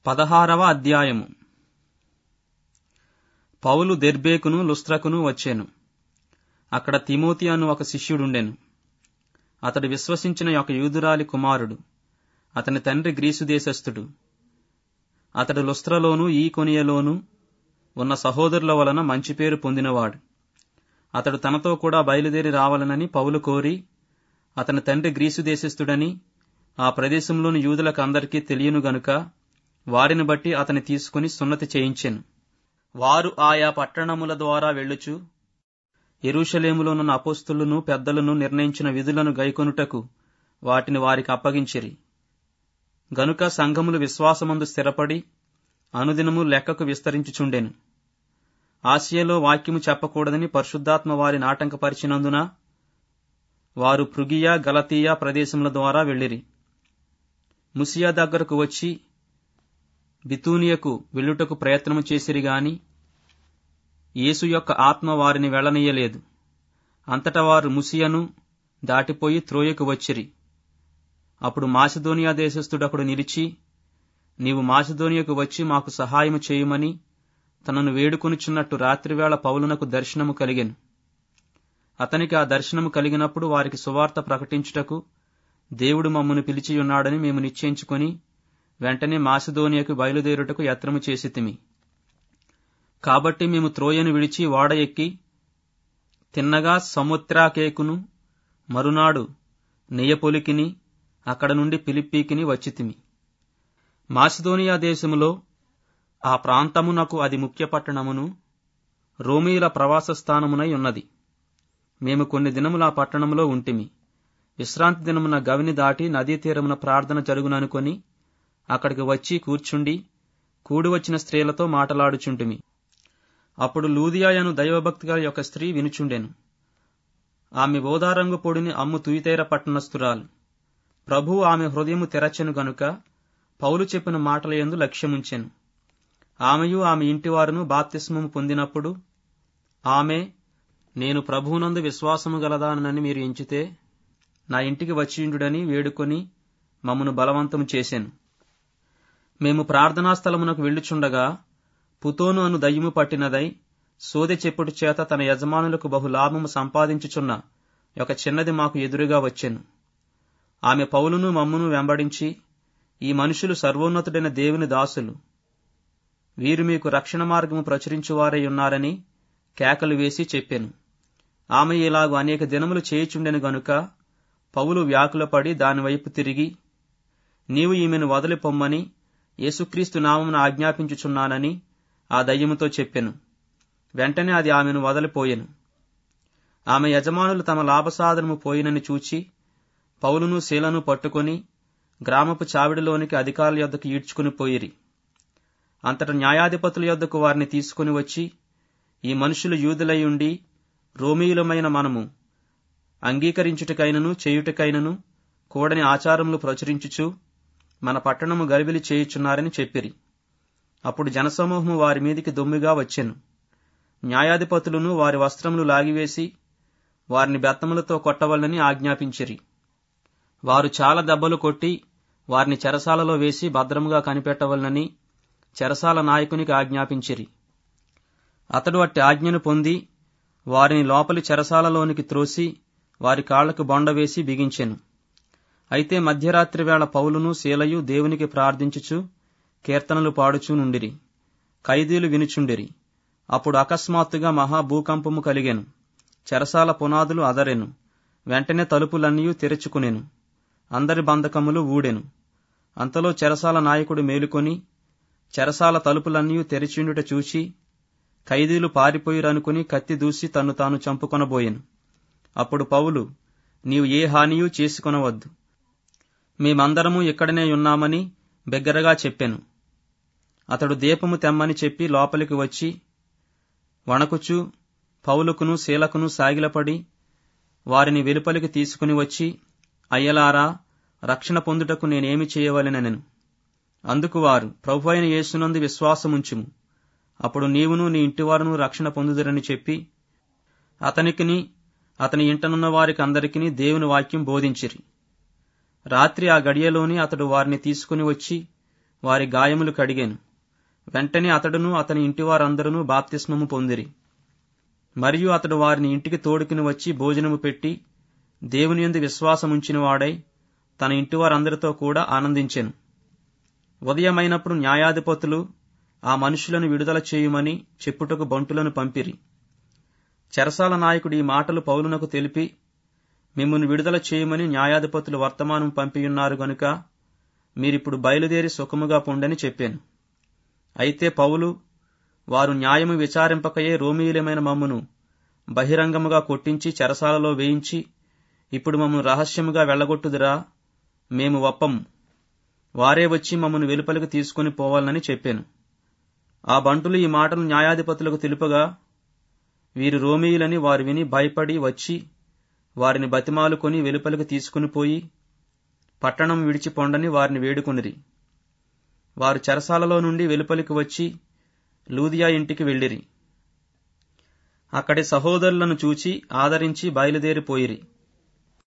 పదహారవ అధ్యాయము పౌలు దెర్బేకును లుస్త్రకును వచ్చాను అక్కడ తిమోతి అను ఒక శిష్యుడుండెను అతడు విశ్వసించిన ఒక యూదురాలి కుమారుడు అతని తండ్రి గ్రీసు దేశస్థుడు అతడు లుస్త్రలోను ఈ కొనియలోను ఉన్న సహోదరుల వలన మంచి పేరు పొందినవాడు అతడు తనతో కూడా బయలుదేరి రావాలనని పౌలు కోరి అతని తండ్రి గ్రీసు దేశస్థుడని ఆ ప్రదేశంలోని యూదులకు అందరికీ తెలియను గనుక వారిని బట్టి అతని తీసుకుని సున్నతి చేయించెను వారు ఆయా పట్టణముల ద్వారా వెళ్ళుచు ఎరుషలేములోనున్న అపోస్తులను పెద్దలను నిర్ణయించిన విధులను గైకొనుటకు వాటిని వారికి అప్పగించిరి గనుక సంఘములు విశ్వాసమందు స్థిరపడి అనుదినము లెక్కకు విస్తరించుచుండెను ఆసియాలో వాక్యము చెప్పకూడదని పరిశుద్ధాత్మ వారిని ఆటంకపరిచినందున వారు పృగియా గలతీయా ప్రదేశముల ద్వారా వెళ్ళిరి ముసియా దగ్గరకు వచ్చి బితూనియకు వెళ్ళుటకు ప్రయత్నము చేసిరి గాని యేసు యొక్క ఆత్మ వారిని వెళ్ళనీయలేదు అంతటా వారు ముసియను దాటిపోయి త్రోయకు వచ్చిరి అప్పుడు మాసిదోనియా దేశస్థుడొకడు నిలిచి నీవు మాసిదోనియకు వచ్చి మాకు సహాయము చేయమని తనను వేడుకొనుచున్నట్టు రాత్రివేళ పౌలునకు దర్శనము కలిగెను అతనికి ఆ దర్శనము కలిగినప్పుడు వారికి సువార్త ప్రకటించుటకు దేవుడు మమ్మను పిలిచియున్నాడని మేము నిశ్చయించుకొని వెంటనే మాసిదోనియకు బయలుదేరుటకు యత్నము చేసితిమి కాబట్టి మేము త్రోయను విడిచి ఓడ ఎక్కి తిన్నగా సముద్రాకేకును మరునాడు నెయ్యపొలికిని అక్కడ నుండి పిలిప్పీకిని వచ్చితిమి మాసిదోనియా దేశములో ఆ ప్రాంతమునకు అది ముఖ్య పట్టణమును రోమీల ప్రవాస స్థానమునై ఉన్నది మేము కొన్ని దినములు ఆ పట్టణంలో ఉంటిమి విశ్రాంతి దినమున గవిని దాటి నదీ తీరమున ప్రార్థన జరుగుననుకొని అక్కడికి వచ్చి కూర్చుండి కూడి వచ్చిన స్త్రీలతో మాటలాడుచుంటిమి అప్పుడు లూదియాయను దైవభక్తి గల యొక్క స్త్రీ వినుచుండెను ఆమె ఓదారంగు పొడిని అమ్ము తుయితేర పట్టణస్థురాలు ప్రభు ఆమె హృదయము తెరచెను గనుక పౌలు చెప్పిన మాటల యందు లక్ష్యముంచెను ఆమెయు ఆమె ఇంటివారును బాప్తిస్మము పొందినప్పుడు ఆమె నేను ప్రభువునందు విశ్వాసము గలదానని మీరు ఎంచితే నా ఇంటికి వచ్చిండుడని వేడుకొని మమ్మను బలవంతము చేశాను మేము ప్రార్థనా స్థలమునకు వెళ్ళుచుండగా పుతోను అను దయ్యము పట్టినదై సోదె చెప్పుడు చేత తన యజమానులకు బహు లాభము సంపాదించుచున్న ఒక చిన్నది మాకు ఎదురుగా వచ్చెను ఆమె పౌలును మమ్మును వెంబడించి ఈ మనుషులు సర్వోన్నతుడైన దేవుని దాసులు వీరు మీకు రక్షణ మార్గము ప్రచురించువారై ఉన్నారని కేకలు వేసి చెప్పెను ఆమె ఇలాగు అనేక దినములు చేయుచుండెను గనుక పౌలు వ్యాకులపడి దానివైపు తిరిగి నీవు ఈమెను వదిలి పొమ్మని యేసుక్రీస్తు నామమున ఆజ్ఞాపించుచున్నానని ఆ దయ్యముతో చెప్పెను వెంటనే అది ఆమెను వదిలిపోయెను ఆమె యజమానులు తమ లాభసాధనము పోయినని చూచి పౌలును శీలను పట్టుకొని గ్రామపు చావిడిలోనికి అధికారుల యొద్దకు ఈడ్చుకుని పోయిరి అంతట న్యాయాధిపతుల యొద్దకు వారిని తీసుకుని వచ్చి ఈ మనుషులు యూదులై ఉండి రోమీయులమైన మనము అంగీకరించుటకైనను చేయుటకైనను కూడని ఆచారములు ప్రచురించుచు మన పట్టణము గలిబిలి చేయుచున్నారని చెప్పిరి అప్పుడు జనసమూహము వారి మీదికి దొమ్మిగా వచ్చెను న్యాయాధిపతులను వారి వస్త్రములు లాగివేసి వారిని బెత్తములతో కొట్టవలనని ఆజ్ఞాపించిరి వారు చాలా దెబ్బలు కొట్టి వారిని చెరసాలలో వేసి భద్రముగా కనిపెట్టవలనని చెరసాల నాయకునికి ఆజ్ఞాపించిరి అతడు అట్టి ఆజ్ఞను పొంది వారిని లోపలి చెరసాలలోనికి త్రోసి వారి కాళ్లకు బొండ వేసి బిగించెను అయితే మధ్యరాత్రి వేళ పౌలును శీలయు దేవునికి ప్రార్థించుచు కీర్తనలు పాడుచూ నుండిరి ఖైదీలు వినుచుండిరి అప్పుడు అకస్మాత్తుగా మహాభూకంపము కలిగెను చెరసాల పునాదులు అదరెను వెంటనే తలుపులన్నీ తెరుచుకునెను అందరి బంధకములు ఊడెను అంతలో చెరసాల నాయకుడు మేలుకొని చెరసాల తలుపులన్నీ తెరిచిండుట చూచి ఖైదీలు పారిపోయిరనుకుని కత్తి దూసి తన్ను తాను చంపుకొనబోయెను అప్పుడు పౌలు నీవు ఏ హానియూ చేసుకొనవద్దు మేమందరము ఇక్కడనే ఉన్నామని బిగ్గరగా చెప్పెను అతడు దీపము తెమ్మని చెప్పి లోపలికి వచ్చి వణకుచు పౌలుకును శీలకును సాగిలపడి వారిని వెలుపలికి తీసుకుని వచ్చి అయ్యలారా రక్షణ పొందుటకు నేనేమి చేయవలెనెను అందుకు వారు ప్రభు అయిన యేసునందు విశ్వాసముంచుము అప్పుడు నీవును నీ ఇంటివారును రక్షణ పొందుదురని చెప్పి అతనికిని అతని ఇంటనున్న వారికి అందరికీ దేవుని వాక్యం బోధించిరి రాత్రి ఆ గడియలోని అతడు వారిని తీసుకుని వచ్చి వారి గాయములు కడిగాను వెంటనే అతడును అతని ఇంటివారందరూ బాప్తిస్మము పొందిరి మరియు అతడు వారిని ఇంటికి తోడుకుని వచ్చి భోజనము పెట్టి దేవుని యందు విశ్వాసముంచిన వాడై తన ఇంటివారందరితో కూడా ఆనందించెను ఉదయమైనప్పుడు న్యాయాధిపతులు ఆ మనుషులను విడుదల చేయుమని చెప్పుటకు బంటులను పంపిరి చెరసాల నాయకుడు ఈ మాటలు పౌలునకు తెలిపి మిమ్మల్ని విడుదల చేయమని న్యాయాధిపతులు వర్తమానం పంపియున్నారు గనుక మీరిప్పుడు బయలుదేరి సుఖముగా పొండని చెప్పాను అయితే పౌలు వారు న్యాయము విచారింపకయే రోమీయులమైన మమ్మును బహిరంగముగా కొట్టించి చెరసాలలో వేయించి ఇప్పుడు మమ్మను రహస్యముగా వెళ్లగొట్టుదురా మేము వప్పము వారే వచ్చి మమ్మను వెలుపలికి తీసుకుని పోవాలని చెప్పాను ఆ బంటులు ఈ మాటలు న్యాయాధిపతులకు తెలుపగా వీరు రోమీయులని వారు విని భయపడి వచ్చి వారిని బతిమాలుకొని వెలుపలికి తీసుకుని పోయి పట్టణం విడిచి పొండని వారిని వేడుకొనిరి వారు చెరసాలలో నుండి వెలుపలికి వచ్చి లూదియా ఇంటికి వెళ్ళిరి అక్కడి సహోదరులను చూచి ఆదరించి బయలుదేరిపోయిరి